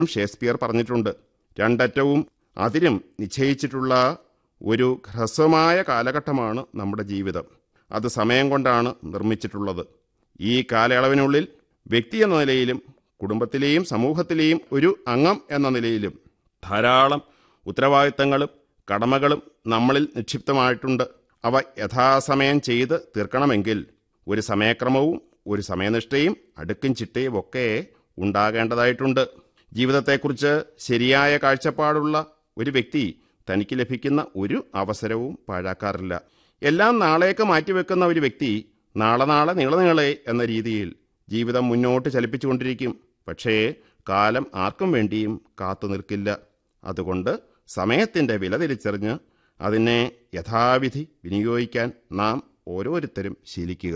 Shakespeare പറഞ്ഞിട്ടുണ്ട് രണ്ടറ്റവും അതിരും നിശ്ചയിച്ചിട്ടുള്ള ഒരു ഹ്രസ്വമായ കാലഘട്ടമാണ് നമ്മുടെ ജീവിതം അത് സമയം കൊണ്ടാണ് നിർമ്മിച്ചിട്ടുള്ളത് ഈ കാലയളവിനുള്ളിൽ വ്യക്തി എന്ന നിലയിലും കുടുംബത്തിലെയും സമൂഹത്തിലെയും ഒരു അംഗം എന്ന നിലയിലും ധാരാളം ഉത്തരവാദിത്തങ്ങളും കടമകളും നമ്മളിൽ നിക്ഷിപ്തമായിട്ടുണ്ട് അവ യഥാസമയം ചെയ്ത് തീർക്കണമെങ്കിൽ ഒരു സമയക്രമവും ഒരു സമയനിഷ്ഠയും അടുക്കും ചിട്ടയും ഒക്കെ ഉണ്ടാകേണ്ടതായിട്ടുണ്ട് ജീവിതത്തെക്കുറിച്ച് ശരിയായ കാഴ്ചപ്പാടുള്ള ഒരു വ്യക്തി തനിക്ക് ലഭിക്കുന്ന ഒരു അവസരവും പാഴാക്കാറില്ല എല്ലാം നാളേക്ക് മാറ്റിവെക്കുന്ന ഒരു വ്യക്തി നാളെ നാളെ നീളെ നീളെ എന്ന രീതിയിൽ ജീവിതം മുന്നോട്ട് ചലിപ്പിച്ചുകൊണ്ടിരിക്കും പക്ഷേ കാലം ആർക്കും വേണ്ടിയും കാത്തു നിൽക്കില്ല അതുകൊണ്ട് സമയത്തിൻ്റെ വില തിരിച്ചറിഞ്ഞ് അതിനെ യഥാവിധി വിനിയോഗിക്കാൻ നാം ഓരോരുത്തരും ശീലിക്കുക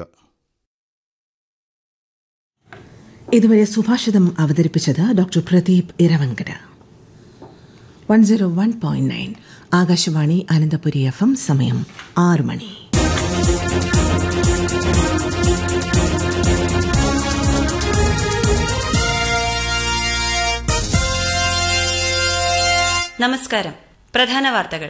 ഇതുവരെ സുഭാഷിതം അവതരിപ്പിച്ചത് doctor Pradeep Iravankara one zero one point nine Akashvani Ananthapuri F M സമയം ആറ് മണി നമസ്കാരം പ്രധാന വാർത്തകൾ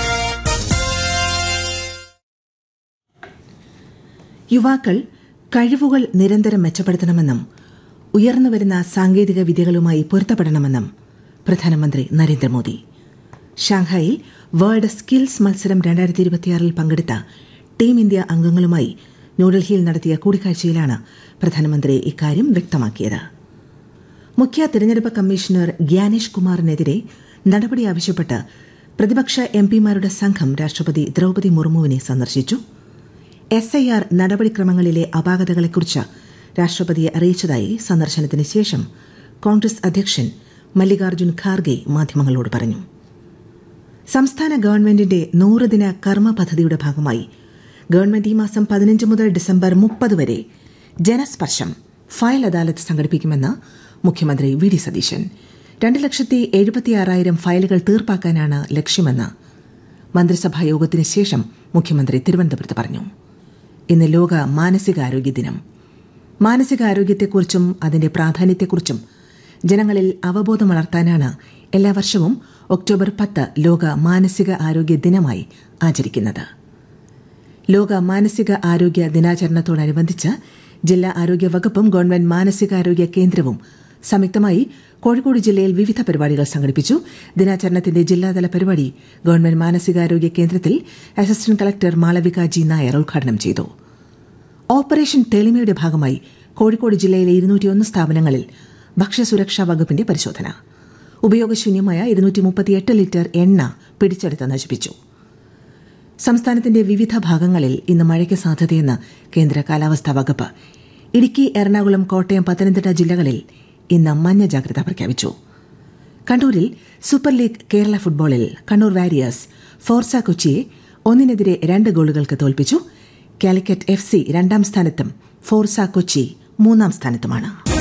യുവാക്കൾ കഴിവുകൾ നിരന്തരം മെച്ചപ്പെടുത്തണമെന്നും ഉയർന്നുവരുന്ന സാങ്കേതിക വിദ്യകളുമായി പൊരുത്തപ്പെടണമെന്നും പ്രധാനമന്ത്രി നരേന്ദ്രമോദി ഷാങ്ഹായിൽ വേൾഡ് സ്കിൽസ് മത്സരം രണ്ടായിരത്തി ഇരുപത്തിയാറിൽ പങ്കെടുത്ത ടീം ഇന്ത്യ അംഗങ്ങളുമായി ന്യൂഡൽഹിയിൽ നടത്തിയ കൂടിക്കാഴ്ചയിലാണ് പ്രധാനമന്ത്രി ഇക്കാര്യം വ്യക്തമാക്കിയത് മുഖ്യ തിരഞ്ഞെടുപ്പ് കമ്മീഷണർ ഗ്യാനേഷ് കുമാറിനെതിരെ നടപടി ആവശ്യപ്പെട്ട് പ്രതിപക്ഷ എംപിമാരുടെ സംഘം രാഷ്ട്രപതി ദ്രൌപതി മുർമുവിനെ സന്ദർശിച്ചു എസ് ഐ ആർ നടപടിക്രമങ്ങളിലെ അപാകതകളെക്കുറിച്ച് രാഷ്ട്രപതിയെ അറിയിച്ചതായി സന്ദർശനത്തിന് ശേഷം കോൺഗ്രസ് അധ്യക്ഷൻ മല്ലികാർജ്ജുൻ ഖാർഗെ മാധ്യമങ്ങളോട് പറഞ്ഞു സംസ്ഥാന ഗവൺമെന്റിന്റെ നൂറുദിന കർമ്മ പദ്ധതിയുടെ ഭാഗമായി ഗവൺമെന്റ് ഈ മാസം പതിനഞ്ച് മുതൽ ഡിസംബർ മുപ്പത് വരെ ജനസ്പർശം ഫയൽ അദാലത്ത് സംഘടിപ്പിക്കുമെന്ന് മുഖ്യമന്ത്രി വി ഡി സതീശൻ രണ്ട് ലക്ഷത്തി എഴുപത്തിയാറായിരം ഫയലുകൾ തീർപ്പാക്കാനാണ് ലക്ഷ്യമെന്ന് മന്ത്രിസഭാ യോഗത്തിന് ശേഷം മുഖ്യമന്ത്രി തിരുവനന്തപുരത്ത് പറഞ്ഞു ഇന്ന് ലോക മാനസികാരോഗ്യ ദിനം മാനസികാരോഗ്യത്തെക്കുറിച്ചും അതിന്റെ പ്രാധാന്യത്തെക്കുറിച്ചും ജനങ്ങളിൽ അവബോധം വളർത്താനാണ് എല്ലാ വർഷവും ഒക്ടോബർ പത്ത് ലോക മാനസിക ആരോഗ്യ ദിനമായി ആചരിക്കുന്നത് ലോക മാനസിക ആരോഗ്യ ദിനാചരണത്തോടനുബന്ധിച്ച് ജില്ലാ ആരോഗ്യ വകുപ്പും ഗവൺമെന്റ് മാനസികാരോഗ്യ കേന്ദ്രവും സംയുക്തമായി കോഴിക്കോട് ജില്ലയിൽ വിവിധ പരിപാടികൾ സംഘടിപ്പിച്ചു ദിനാചരണത്തിന്റെ ജില്ലാതല പരിപാടി ഗവൺമെന്റ് മാനസികാരോഗ്യ കേന്ദ്രത്തിൽ assistant collector Malavika G Nair ഉദ്ഘാടനം ചെയ്തു ഓപ്പറേഷൻ തെളിമയുടെ ഭാഗമായി കോഴിക്കോട് ജില്ലയിലെ ഇരുന്നൂറ്റിയൊന്ന് സ്ഥാപനങ്ങളിൽ ഭക്ഷ്യസുരക്ഷാ വകുപ്പിന്റെ പരിശോധന ഉപയോഗശൂന്യമായ ഇരുന്നൂറ്റി മുപ്പത്തിയെട്ട് ലിറ്റർ എണ്ണ പിടിച്ചെടുത്ത് നശിപ്പിച്ചു സംസ്ഥാനത്തിന്റെ വിവിധ ഭാഗങ്ങളിൽ ഇന്ന് മഴയ്ക്ക് സാധ്യതയെന്ന് കേന്ദ്ര കാലാവസ്ഥാ വകുപ്പ് ഇടുക്കി എറണാകുളം കോട്ടയം പത്തനംതിട്ട ജില്ലകളിൽ ഇന്ന് മഞ്ഞ ജാഗ്രത പ്രഖ്യാപിച്ചു കണ്ണൂരിൽ സൂപ്പർ ലീഗ് കേരള ഫുട്ബോളിൽ കണ്ണൂർ വാരിയേഴ്സ് ഫോർസ കൊച്ചിയെ ഒന്നിനെതിരെ രണ്ട് ഗോളുകൾക്ക് തോൽപ്പിച്ചു കാലിക്കറ്റ് എഫ് സി രണ്ടാം സ്ഥാനത്തും ഫോർസ കൊച്ചി മൂന്നാം സ്ഥാനത്തുമാണ്